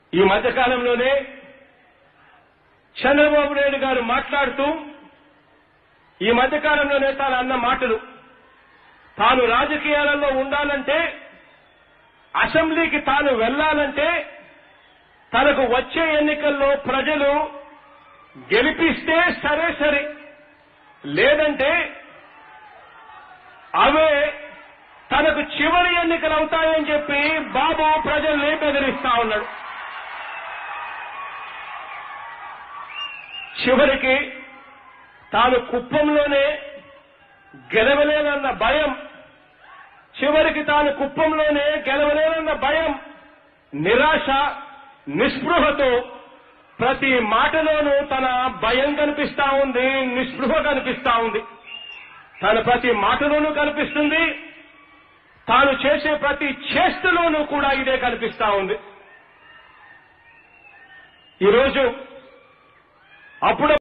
ఈ మధ్యకాలంలోనే చంద్రబాబు నాయుడు గారు మాట్లాడుతూ ఈ మధ్యకాలంలోనే తాను అన్న మాటలు తాను రాజకీయాలలో ఉండాలంటే అసెంబ్లీకి తాను వెళ్లాలంటే తనకు వచ్చే ఎన్నికల్లో ప్రజలు గెలిపిస్తే సరే సరే లేదంటే అవే తనకు చివరి ఎన్నికలు అవుతాయని చెప్పి బాబు ప్రజల్ని బెదిరిస్తా ఉన్నాడు చివరికి తాను కుప్పంలోనే గెలవలేనన్న భయం చివరికి తాను కుప్పంలోనే గెలవలేనన్న భయం నిరాశ నిస్పృహతో ప్రతి మాటలోనూ తన భయం కనిపిస్తా ఉంది నిస్పృహ కనిపిస్తా ఉంది తన ప్రతి మాటలోనూ కనిపిస్తుంది తాను చేసే ప్రతి చేష్టలోనూ కూడా ఇదే కనిపిస్తా ఉంది ఈరోజు అప్పుడు